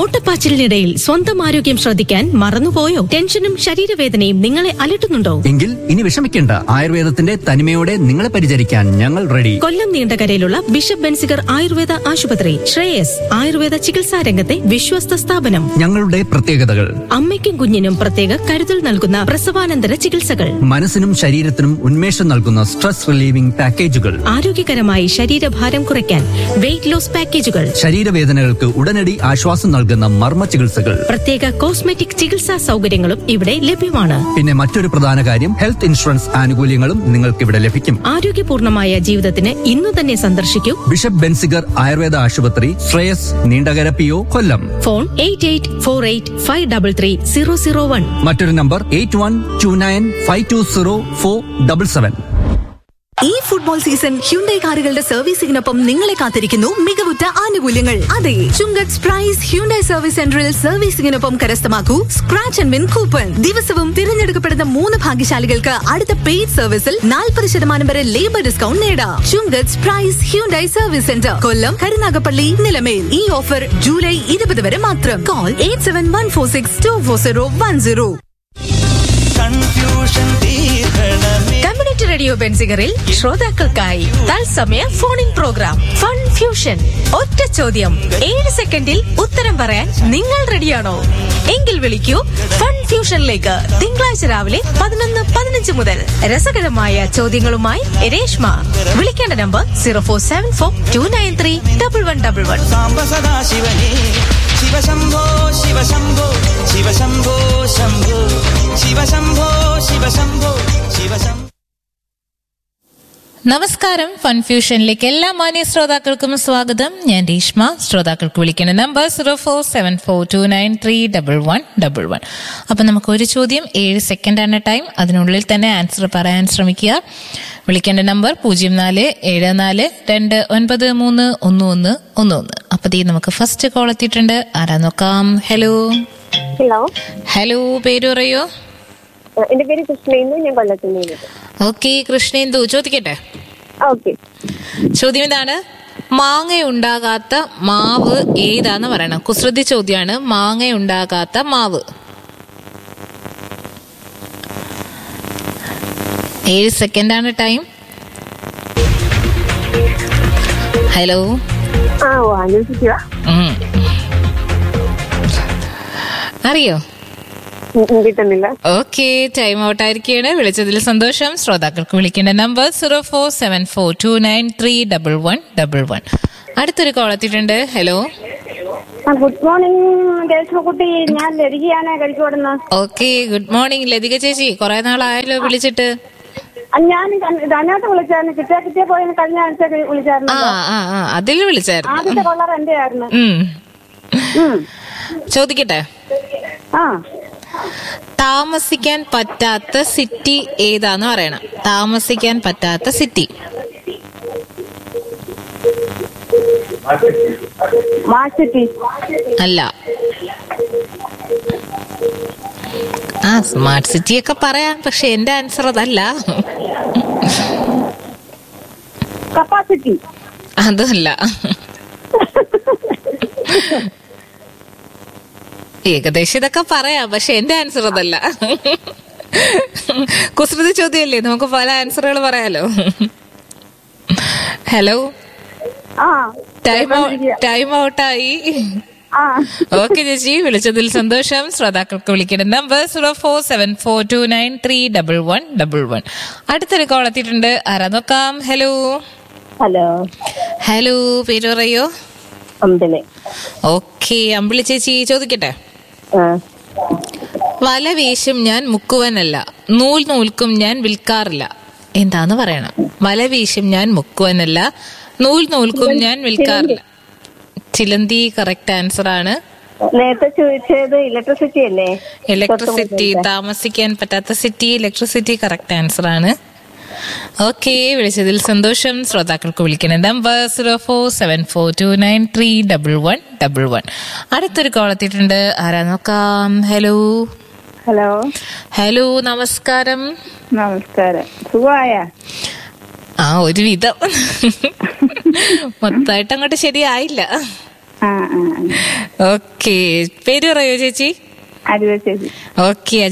ഓട്ടപ്പാച്ചിലിനിടയിൽ സ്വന്തം ആരോഗ്യം ശ്രദ്ധിക്കാൻ മറന്നുപോയോ ടെൻഷനും ശരീരവേദനയും നിങ്ങളെ അലട്ടുന്നുണ്ടോ എങ്കിൽ ഇനി വിഷമിക്കേണ്ട ആയുർവേദത്തിന്റെ തനിമയോടെ നിങ്ങളെ പരിചരിക്കാൻ ഞങ്ങൾ റെഡി കൊല്ലം നീണ്ടകരയിലുള്ള ബിഷപ്പ് ബെൻസിഗർ ആയുർവേദ ആശുപത്രി ശ്രേയസ് ആയുർവേദ ചികിത്സാ രംഗത്തെ വിശ്വസ്ത സ്ഥാപനം ഞങ്ങളുടെ പ്രത്യേകതകൾ അമ്മയ്ക്കും കുഞ്ഞിനും പ്രത്യേക കരുതൽ നൽകുന്ന പ്രസവാനന്തര ചികിത്സകൾ മനസ്സിനും ശരീരത്തിനും ഉന്മേഷം നൽകുന്ന സ്ട്രെസ് റിലീവിംഗ് പാക്കേജുകൾ ആരോഗ്യകരമായി ശരീരഭാരം കുറയ്ക്കാൻ വെയിറ്റ് ലോസ് പാക്കേജുകൾ ശരീരവേദനകൾക്ക് ഉടനടി ആശ്വാസം നൽകുന്ന മർമ്മ ചികിത്സകൾ പ്രത്യേക കോസ്മെറ്റിക് ചികിത്സാ സൗകര്യങ്ങളും ഇവിടെ ലഭ്യമാണ് പിന്നെ മറ്റൊരു പ്രധാന കാര്യം ഹെൽത്ത് ഇൻഷുറൻസ് ആനുകൂല്യങ്ങളും നിങ്ങൾക്ക് ഇവിടെ ലഭിക്കും ആരോഗ്യപൂർണമായ ജീവിതത്തിന് ഇന്നു തന്നെ സന്ദർശിക്കൂ ബിഷപ്പ് ബെൻസിഗർ ആയുർവേദ ആശുപത്രി Sreyas Neendakara P O Kollam phone eight eight four eight five double three zero zero one മറ്റൊരു number eight one two nine five two zero four double seven ഈ ഫുട്ബോൾ സീസൺ ഹ്യുണ്ടൈ കാറുകളുടെ സർവീസിംഗിനൊപ്പം നിങ്ങളെ കാത്തിരിക്കുന്നു മികവുറ്റ ആനുകൂല്യങ്ങൾ അതെ ചുങ്കത്ത് പ്രൈസ് ഹ്യുണ്ടൈ സർവീസ് സെന്ററിൽ സർവീസിംഗിനൊപ്പം കരസ്ഥമാക്കൂ സ്ക്രാച്ച് ആൻഡ് വിൻ കൂപ്പൺ ദിവസവും തിരഞ്ഞെടുക്കപ്പെടുന്ന മൂന്ന് ഭാഗ്യശാലികൾക്ക് അടുത്ത പെയ്ഡ് സർവീസിൽ നാൽപ്പത് ശതമാനം വരെ ലേബർ ഡിസ്കൗണ്ട് നേടാം Chungath prize Hyundai service centre Kollam Karunagappally Nilamel ഈ ഓഫർ ജൂലൈ ഇരുപത് വരെ മാത്രം call eight seven one four six two four zero one zero confusion തീർക്കണമേ കമ്മ്യൂണിറ്റി റേഡിയോ ബെൻസിഗറിൽ ശ്രോതാക്കൾക്കായി തത്സമയ phone in programme fun fusion ഒറ്റ ചോദ്യം ഏഴ് സെക്കൻഡിൽ ഉത്തരം പറയാൻ നിങ്ങൾ റെഡിയാണോ എങ്കിൽ വിളിക്കൂ ഫൺ ഫ്യൂഷനിലേക്ക് തിങ്കളാഴ്ച രാവിലെ പതിനൊന്ന് പതിനഞ്ച് മുതൽ രസകരമായ ചോദ്യങ്ങളുമായി രേഷ്മ വിളിക്കേണ്ട number zero four seven four two nine three double one double one സാംബ സദാ ശിവനേ ശിവശംഭോ ശിവശംഭോ ശിവശംഭോ ശംഭോ ശിവശംഭോ ശിവശംഭോ ശിവശംഭോ നമസ്കാരം ഫൺഫ്യൂഷനിലേക്ക് എല്ലാ മാന്യ ശ്രോതാക്കൾക്കും സ്വാഗതം ഞാൻ രേഷ്മ ശ്രോതാക്കൾക്ക് വിളിക്കുന്ന number zero four seven four two nine three double one double one അപ്പൊ നമുക്ക് ഒരു ചോദ്യം ഏഴ് സെക്കൻഡാണ് ടൈം അതിനുള്ളിൽ തന്നെ ആൻസർ പറയാൻ ശ്രമിക്കുക വിളിക്കേണ്ട നമ്പർ പൂജ്യം നാല് ഏഴ് നാല് രണ്ട് ഒൻപത് മൂന്ന് ഒന്ന് ഒന്ന് ഒന്ന് ഒന്ന് അപ്പൊ ദേ നമുക്ക് ഫസ്റ്റ് കോൾ എത്തിയിട്ടുണ്ട് ആരാ നോക്കാം ഹലോ ഹലോ ഹലോ പേര് പറയോ ഏഹ് എന്റെ പേര് കൃഷ്ണേന്ദു ഞാൻ കൊല്ലത്തിൽ നിന്ന് ഓക്കെ കൃഷ്ണേന്ദു ചോദിക്കട്ടെ ഓക്കെ ചോദ്യം ഇതാണ് മാങ്ങ ഉണ്ടാകാത്ത മാവ് ഏതാന്ന് പറയണം കുസൃതി ചോദ്യമാണ് മാങ്ങ ഉണ്ടാകാത്ത മാവ് ഏഴ് സെക്കൻഡാണ് ടൈം ഹലോ ആ ഓ ആലോചിക്കുക ഉം. അറിയോ കിട്ടുന്നില്ല ഓക്കെ ടൈം ഔട്ട് ആയിരിക്കുകയാണ് വിളിച്ചതിൽ സന്തോഷം ശ്രോതാക്കൾക്ക് വിളിക്കേണ്ട number zero four seven four two nine three double one double one അടുത്തൊരു കോൾ എത്തിയിട്ടുണ്ട് ഹലോ ആ ഗുഡ് മോർണിംഗ് ദേശമക്കുട്ടി ഞാൻ ലരികയാണ് കഴിക്കോടുന്ന ഓക്കെ ഗുഡ് മോർണിംഗ് ലതിക ചേച്ചി കുറെ നാളായല്ലോ വിളിച്ചിട്ട് ഞാൻ അതിനകത്ത് വിളിച്ചായിരുന്നു കിട്ടിയ കിട്ടിയ പോയി കഴിഞ്ഞ ആഴ്ച വിളിച്ചായിരുന്നു ആ ആ ആ അതിൽ വിളിച്ചായിരുന്നു ആദ്യത്തെ കൊള്ളർ എന്റെ ആയിരുന്നു ഉം. ഉം. ചോദിക്കട്ടെ ആ താമസിക്കാൻ പറ്റാത്ത സിറ്റി ഏതാന്ന് പറയണം താമസിക്കാൻ പറ്റാത്ത സിറ്റി മാസിറ്റി അല്ല ആ സ്മാർട്ട് സിറ്റി ഒക്കെ പറയാം പക്ഷെ എന്റെ ആൻസർ അതല്ല കപ്പാസിറ്റി അതല്ല ഏകദേശം ഇതൊക്കെ പറയാം പക്ഷെ എന്റെ ആൻസർ അതല്ല കുസൃതി ചോദ്യമല്ലേ നമുക്ക് പല ആൻസറുകൾ പറയാലോ ഹലോ ആ ടൈം ടൈം ഔട്ടായി ആ ഓക്കെ ചേച്ചി വിളിച്ചതിൽ സന്തോഷം ശ്രോതാക്കൾക്ക് വിളിക്കേണ്ട number zero four seven four two nine three double one double one അടുത്തൊരു കോൾ എത്തിയിട്ടുണ്ട് ആരാ നോക്കാം ഹലോ ഹലോ ഹലോ പേര് പറയോ അമ്പലെ ഓക്കെ അമ്പിളി ചേച്ചി ചോദിക്കട്ടെ ആ വല വീശും ഞാൻ മുക്കുവനല്ല നൂൽ നൂൽക്കും ഞാൻ വിൽക്കാറില്ല എന്താന്ന് പറയണം വല വീശും ഞാൻ മുക്കുവനല്ല നൂൽ നൂൽക്കും ഞാൻ വിൽക്കാറില്ല ചിലന്തി കറക്റ്റ് ആൻസർ ആണ് നേരത്തെ ചോദിച്ചത് ഇലക്ട്രിസിറ്റി അല്ലേ ഇലക്ട്രിസിറ്റി താമസിക്കാൻ പറ്റാത്ത സിറ്റി ഇലക്ട്രിസിറ്റി കറക്റ്റ് ആൻസർ ആണ് ഓക്കെ വിളിച്ചതിൽ സന്തോഷം ശ്രോതാക്കൾക്ക് വിളിക്കുന്ന number zero four seven four two nine three double one double one അടുത്തൊരു കോൾ എത്തിയിട്ടുണ്ട് ആരാ നോക്കാം ഹലോ ഹലോ ഹലോ നമസ്കാരം നമസ്കാരം സുഖമായ ആ ഒരു വിധം മൊത്തമായിട്ട് അങ്ങോട്ട് ശരിയായില്ല ആ ആ ഓക്കെ പേര് പറയോ ചേച്ചി അരുവ ചേച്ചി ഓക്കെ